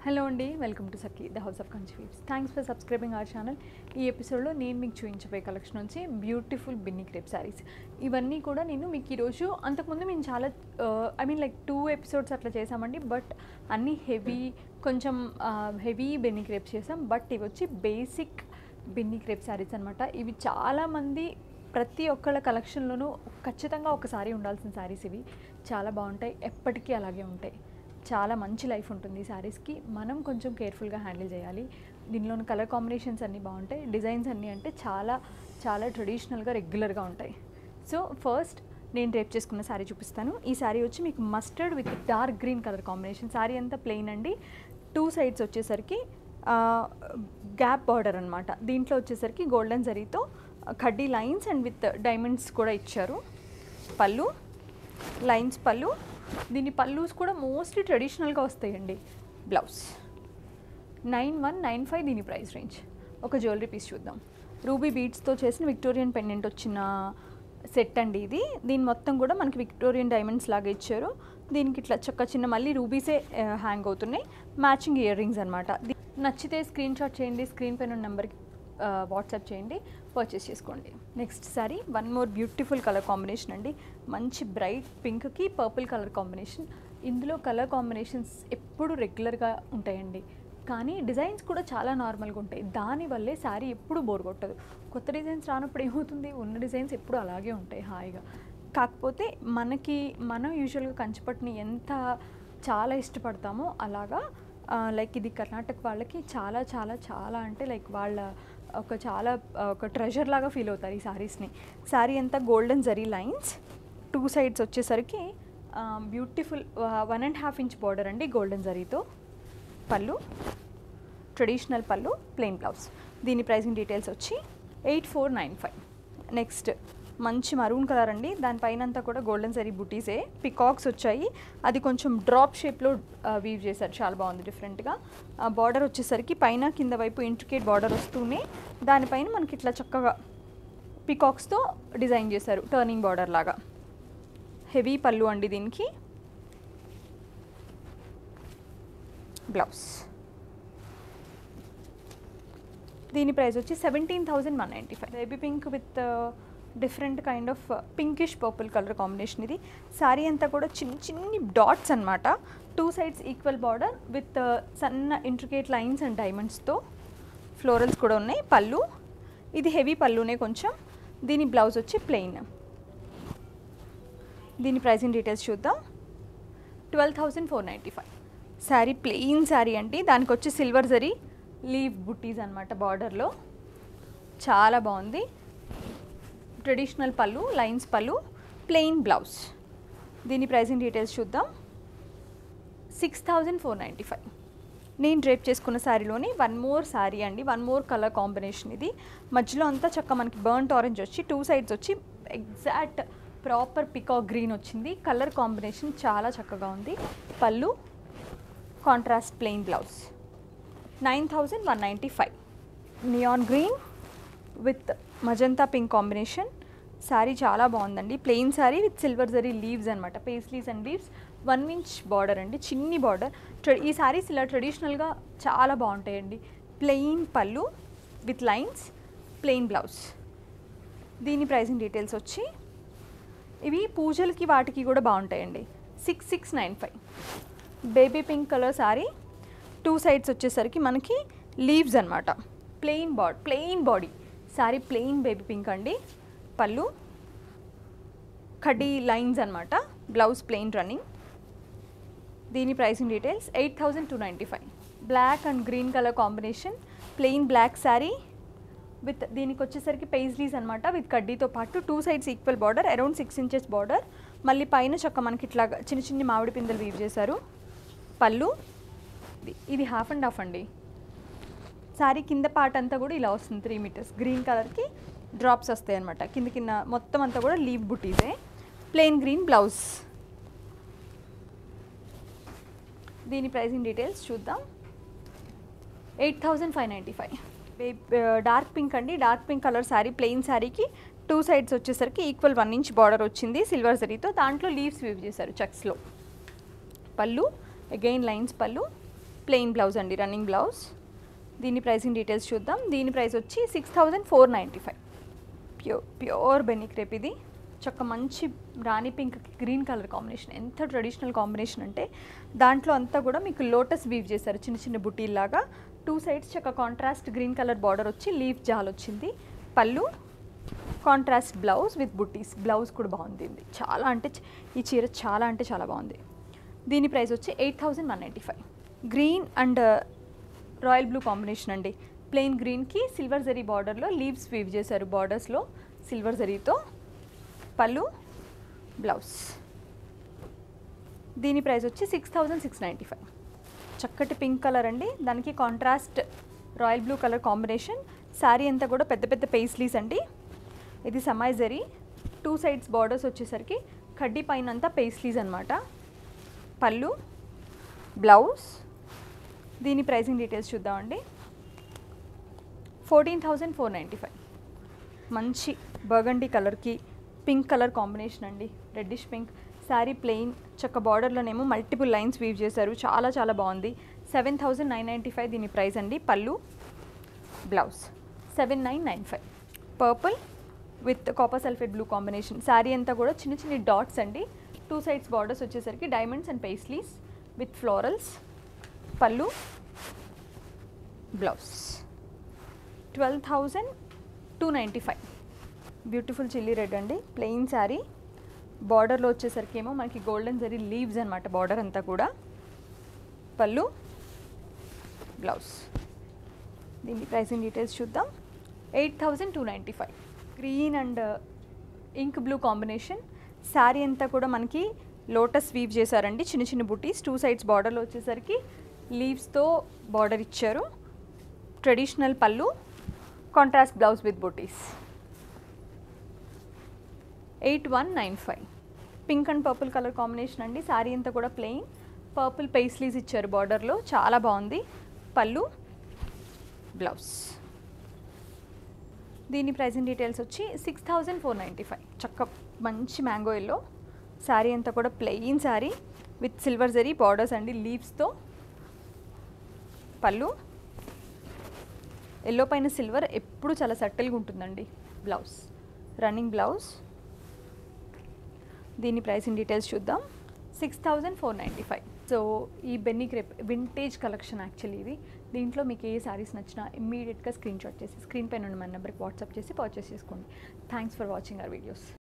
hello అండి welcome to Sakhi the house of Kanchi weaves thanks for subscribing our channel ఈ ఎపిసోడ్లో నేను మీకు చూపించబోయే కలెక్షన్ నుంచి బ్యూటిఫుల్ బిన్ని క్రేప్ శారీస్ ఇవన్నీ కూడా నేను మీకు ఈరోజు అంతకుముందు మేము చాలా I mean like two episodes అట్లా చేసామండి బట్ అన్నీ హెవీ కొంచెం హెవీ బెన్నీ క్రేప్స్ చేసాం బట్ ఇవి వచ్చి బేసిక్ బిన్ని క్రేప్ శారీస్ అనమాట ఇవి చాలామంది ప్రతి ఒక్కళ్ళ కలెక్షన్లోనూ ఖచ్చితంగా ఒక సారీ ఉండాల్సిన శారీస్ ఇవి చాలా బాగుంటాయి ఎప్పటికీ అలాగే ఉంటాయి చాలా మంచి లైఫ్ ఉంటుంది ఈ శారీస్కి మనం కొంచెం కేర్ఫుల్గా హ్యాండిల్ చేయాలి దీనిలోని కలర్ కాంబినేషన్స్ అన్నీ బాగుంటాయి డిజైన్స్ అన్నీ అంటే చాలా చాలా ట్రెడిషనల్గా రెగ్యులర్గా ఉంటాయి సో ఫస్ట్ నేను రేప్ చేసుకున్న శారీ చూపిస్తాను ఈ శారీ వచ్చి మీకు mustard with dark green colour combination sari అంతా ప్లెయిన్ అండి టూ సైడ్స్ వచ్చేసరికి గ్యాప్ బార్డర్ అనమాట దీంట్లో వచ్చేసరికి గోల్డెన్ జరీతో కడ్డీ లైన్స్ అండ్ విత్ డైమండ్స్ కూడా ఇచ్చారు పళ్ళు లైన్స్ పళ్ళు దీని పల్లూస్ కూడా మోస్ట్లీ ట్రెడిషనల్గా వస్తాయండి blouse nine one nine five దీని ప్రైస్ రేంజ్ ఒక జ్యువెలరీ పీస్ చూద్దాం రూబీ బీడ్స్తో చేసిన విక్టోరియన్ పెండెంట్ వచ్చిన సెట్ అండి ఇది దీని మొత్తం కూడా మనకి విక్టోరియన్ డైమండ్స్ లాగా ఇచ్చారు దీనికి ఇట్లా చక్క చిన్న మళ్ళీ రూబీసే హ్యాంగ్ అవుతున్నాయి మ్యాచింగ్ ఇయర్ రింగ్స్ అనమాట నచ్చితే స్క్రీన్ షాట్ చేయండి స్క్రీన్ పైన నెంబర్కి వాట్సాప్ చేయండి పర్చేస్ చేసుకోండి next sari one more beautiful colour combination అండి మంచి బ్రైట్ పింక్కి పర్పుల్ కలర్ కాంబినేషన్ ఇందులో కలర్ కాంబినేషన్స్ ఎప్పుడు రెగ్యులర్గా ఉంటాయండి కానీ డిజైన్స్ కూడా చాలా నార్మల్గా ఉంటాయి దానివల్లే శారీ ఎప్పుడు బోర్ కొట్టదు కొత్త డిజైన్స్ రానప్పుడు ఏమవుతుంది ఉన్న డిజైన్స్ ఎప్పుడు అలాగే ఉంటాయి హాయిగా కాకపోతే మనకి మనం యూజువల్గా కంచిపట్టుని ఎంత చాలా ఇష్టపడతామో అలాగా లైక్ ఇది కర్ణాటక వాళ్ళకి చాలా చాలా చాలా అంటే లైక్ వాళ్ళ ఒక చాలా ఒక ట్రెజర్ లాగా ఫీల్ అవుతారు ఈ శారీస్ని శారీ అంతా golden zari lines two sides వచ్చేసరికి beautiful one and half inch border అండి గోల్డెన్ జరీతో పళ్ళు ట్రెడిషనల్ పళ్ళు ప్లెయిన్ బ్లౌజ్ దీని ప్రైసింగ్ డీటెయిల్స్ వచ్చి eight four nine five next మంచి మరూన్ కలర్ అండి దానిపైన అంతా కూడా గోల్డెన్ సరీ బుటీసే పికాక్స్ వచ్చాయి అది కొంచెం డ్రాప్ షేప్లో వీవ్ చేశారు చాలా బాగుంది డిఫరెంట్గా బార్డర్ వచ్చేసరికి పైన కింద వైపు ఇంట్రికేట్ బార్డర్ వస్తూనే దానిపైన మనకి ఇట్లా చక్కగా పికాక్స్తో డిజైన్ చేశారు టర్నింగ్ బార్డర్ లాగా హెవీ పళ్ళు అండి దీనికి బ్లౌజ్ దీని ప్రైస్ వచ్చి seventeen thousand one ninety five baby pink with different kind of pinkish purple colour combination ఇది శారీ అంతా కూడా చిన్న చిన్ని డాట్స్ అనమాట two sides equal border with సన్న ఇంట్రికేట్ లైన్స్ అండ్ డైమండ్స్తో ఫ్లోరల్స్ కూడా ఉన్నాయి పళ్ళు ఇది హెవీ పళ్ళునే కొంచెం దీని బ్లౌజ్ వచ్చి ప్లెయిన్ దీని ప్రైసింగ్ డీటెయిల్స్ చూద్దాం twelve thousand four ninety five sari plain sari అండి దానికి వచ్చి సిల్వర్ జరీ లీవ్ బుట్టీస్ అనమాట బార్డర్లో చాలా బాగుంది ట్రెడిషనల్ పళ్ళు లైన్స్ పళ్ళు ప్లెయిన్ బ్లౌజ్ దీని ప్రైసింగ్ డీటెయిల్స్ చూద్దాం six thousand four ninety five నేను డ్రేప్ చేసుకున్న శారీలోని వన్ మోర్ శారీ అండి వన్ మోర్ కలర్ కాంబినేషన్ ఇది మధ్యలో అంతా చక్క మనకి బర్న్ట్ ఆరెంజ్ వచ్చి టూ సైడ్స్ వచ్చి ఎగ్జాక్ట్ ప్రాపర్ పికాక్ గ్రీన్ వచ్చింది కలర్ కాంబినేషన్ చాలా చక్కగా ఉంది పళ్ళు contrast plain blouse nine thousand one ninety five neon green with magenta pink combination sari చాలా బాగుందండి plain sari with silver zari leaves అనమాట paisleys and leaves one inch border అండి చిన్ని బార్డర్ ఈ శారీస్ ఇలా ట్రెడిషనల్గా చాలా బాగుంటాయండి ప్లెయిన్ పళ్ళు విత్ లైన్స్ ప్లెయిన్ బ్లౌజ్ దీని ప్రైసింగ్ డీటెయిల్స్ వచ్చి ఇవి పూజలకి వాటికి కూడా బాగుంటాయండి six six nine five baby pink colour sari two sides వచ్చేసరికి మనకి లీవ్స్ అనమాట plain body plain body sari plain baby pink అండి పళ్ళు కడ్డీ లైన్స్ అనమాట బ్లౌజ్ ప్లెయిన్ రన్నింగ్ దీని pricing details eight thousand two ninety five black and green colour combination plain black sari with దీనికి వచ్చేసరికి పేజ్లీస్ అనమాట విత్ కడ్డీతో పాటు two sides equal border around six inches border మళ్ళీ పైన చక్క మనకి ఇట్లా చిన్న చిన్న మామిడి పిందెలు వీవ్ చేశారు పళ్ళు ఇది హాఫ్ అండ్ హాఫ్ అండి శారీ కింద పార్ట్ అంతా కూడా ఇలా వస్తుంది త్రీ మీటర్స్ గ్రీన్ కలర్కి డ్రాప్స్ వస్తాయి అనమాట కింద కింద మొత్తం అంతా కూడా లీవ్ బుటీసే ప్లెయిన్ గ్రీన్ బ్లౌజ్ దీని ప్రైసింగ్ డీటెయిల్స్ చూద్దాం eight thousand five ninety five dark pink అండి dark pink colour sari plain శారీకి టూ సైడ్స్ వచ్చేసరికి ఈక్వల్ వన్ ఇంచ్ బార్డర్ వచ్చింది సిల్వర్ జరీతో దాంట్లో లీవ్స్ వీవ్ చేశారు చెక్స్లో పళ్ళు అగైన్ లైన్స్ పళ్ళు ప్లెయిన్ బ్లౌజ్ అండి రన్నింగ్ బ్లౌజ్ దీని ప్రైసింగ్ డీటెయిల్స్ చూద్దాం దీని ప్రైస్ వచ్చి six thousand four ninety five pure pure Binny crepe ఇది చక్క మంచి rani pink green colour combination ఎంత ట్రెడిషనల్ కాంబినేషన్ అంటే దాంట్లో అంతా కూడా మీకు లోటస్ వీవ్ చేశారు చిన్న చిన్న బుటీల్లాగా టూ సైడ్స్ చక్క కాంట్రాస్ట్ గ్రీన్ కలర్ బార్డర్ వచ్చి లీఫ్ జాల్ వచ్చింది పళ్ళు కాంట్రాస్ట్ బ్లౌజ్ విత్ బుట్టీస్ బ్లౌజ్ కూడా బాగుంది ఇది చాలా అంటే చ- ఈ చీర చాలా అంటే చాలా బాగుంది దీని ప్రైస్ వచ్చి eight thousand one ninety five green and royal blue combination అండి ప్లెయిన్ గ్రీన్కి సిల్వర్ జరీ బార్డర్లో లీవ్స్ వీవ్ చేశారు బార్డర్స్లో సిల్వర్ జరీతో పళ్ళు బ్లౌజ్ దీని ప్రైస్ వచ్చి six thousand six ninety five చక్కటి పింక్ కలర్ అండి దానికి contrast royal blue colour combination sari అంతా కూడా పెద్ద పెద్ద పేస్లీస్ అండి ఇది సమాయ్ జరీ టూ సైడ్స్ బార్డర్స్ వచ్చేసరికి కడ్డీ పైన అంతా పేస్లీస్ అనమాట పళ్ళు బ్లౌజ్ దీని ప్రైసింగ్ డీటెయిల్స్ చూద్దామండి fourteen thousand four ninety five మంచి బర్గండీ కలర్కి పింక్ కలర్ కాంబినేషన్ అండి రెడ్డిష్ పింక్ శారీ ప్లెయిన్ చక్క బార్డర్లోనేమో మల్టిపుల్ లైన్స్ వీవ్ చేశారు చాలా చాలా బాగుంది seven thousand nine ninety five దీని ప్రైస్ అండి పళ్ళు blouse seven nine nine five purple with copper sulphate blue combination sari అంతా కూడా చిన్న చిన్న డాట్స్ అండి టూ సైడ్స్ బార్డర్స్ వచ్చేసరికి diamonds and paisleys with florals పళ్ళు blouse twelve thousand two ninety five beautiful chilli red అండి ప్లెయిన్ శారీ బార్డర్లో వచ్చేసరికి ఏమో మనకి గోల్డెన్ జరీ లీవ్స్ అనమాట బార్డర్ అంతా కూడా పళ్ళు బ్లౌజ్ దీని ప్రైసింగ్ డీటెయిల్స్ చూద్దాం eight thousand two ninety five green and ink blue combination sari అంతా కూడా మనకి లోటస్ వీవ్ చేశారండి చిన్న చిన్న బుటీస్ టూ సైడ్స్ బార్డర్లో వచ్చేసరికి లీవ్స్తో బార్డర్ ఇచ్చారు ట్రెడిషనల్ పళ్ళు కాంట్రాస్ట్ బ్లౌజ్ విత్ బుటీస్ eight one nine five pink and purple colour combination అండి శారీ అంతా కూడా ప్లెయిన్ పర్పుల్ పేస్లీస్ ఇచ్చారు బార్డర్లో చాలా బాగుంది పళ్ళు బ్లౌజ్ దీని ప్రైసింగ్ డీటెయిల్స్ వచ్చి six thousand four ninety five చక్క మంచి మ్యాంగో ఎల్లో శారీ అంతా కూడా ప్లెయిన్ శారీ విత్ సిల్వర్ జరీ బార్డర్స్ అండి లీవ్స్తో పళ్ళు ఎల్లో పైన సిల్వర్ ఎప్పుడు చాలా సటిల్గా ఉంటుందండి బ్లౌజ్ రన్నింగ్ బ్లౌజ్ దీని ప్రైసింగ్ డీటెయిల్స్ చూద్దాం six thousand four ninety five so ఈ Binny crepe vintage collection actually ఇది దీంట్లో మీకు ఏ సారీస్ నచ్చినా ఇమ్మీడియట్గా స్క్రీన్ షాట్ చేసి స్క్రీన్ పైన ఉన్న మన నెంబర్కి వాట్సాప్ చేసి పర్చేస్ చేసుకోండి thanks for watching our videos